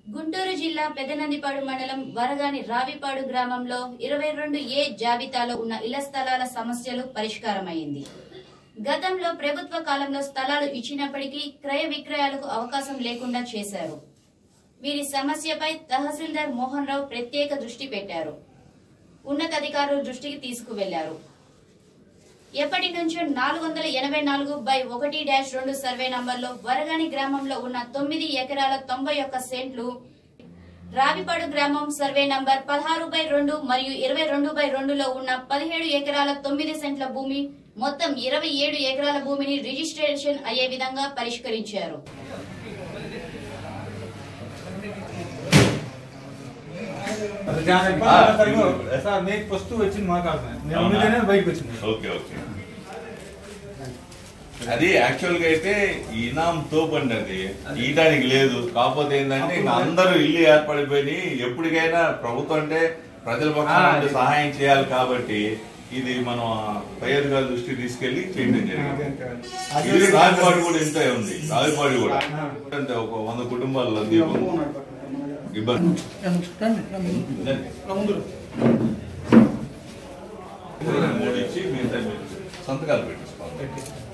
గుంటూరు జిల్లా పెదనందిపాడు మండలం వరగాని రావిపాడు గ్రామంలో ఇరవై రెండు ఏ జాబితాలో ఉన్న ఇళ్ల స్థలాల సమస్యలు పరిష్కారమైంది గతంలో ప్రభుత్వ కాలంలో స్థలాలు ఇచ్చినప్పటికీ క్రయ విక్రయాలకు అవకాశం లేకుండా చేశారు వీరి సమస్యపై తహసీల్దార్ మోహన్ రావు ప్రత్యేక దృష్టి పెట్టారు ఉన్నతాధికారుల దృష్టికి తీసుకువెళ్లారు ఎప్పటి నుంచో నాలుగు వందల ఎనభై నాలుగు బై ఒకటి డాష్ రెండు సర్వే నంబర్లో వరగాని గ్రామంలో ఉన్న తొమ్మిది ఎకరాల తొంభై ఒక్క సెంట్లు రావిపాడు గ్రామం సర్వే నంబర్ పదహారు బై రెండు మరియు ఇరవై రెండు బై రెండులో ఉన్న పదిహేడు ఎకరాల తొమ్మిది సెంట్ల భూమి మొత్తం ఇరవై ఏడు ఎకరాల భూమిని రిజిస్ట్రేషన్ అయ్యే విధంగా పరిష్కరించారు సార్ నేను ఫస్ట్ వచ్చింది మాట్లాడుతున్నాను నేను ముందుగానే బయటకు వచ్చింది ఓకే ఓకే అది యాక్చువల్ గా అయితే ఈ ఇనాం తోపండి అది ఇయటానికి లేదు కాకపోతే ఏంటంటే ఇంకా అందరూ ఇల్లు ఏర్పడిపోయి ఎప్పటికైనా ప్రభుత్వం అంటే ప్రజల పక్షాన సహాయం చేయాలి కాబట్టి ఇది మనం పై అధికారుల దృష్టికి తీసుకెళ్లి చేయడం జరిగింది ఇది రావిపాడు కూడా ఇంత ఉంది రావిపాడు కూడా అంటే ఒక వంద కుటుంబాల్లో దీపం ఇబ్బంది మూడు ఇచ్చి మిగతా మీరు సంతకాలు పెట్టేసుకోవాలి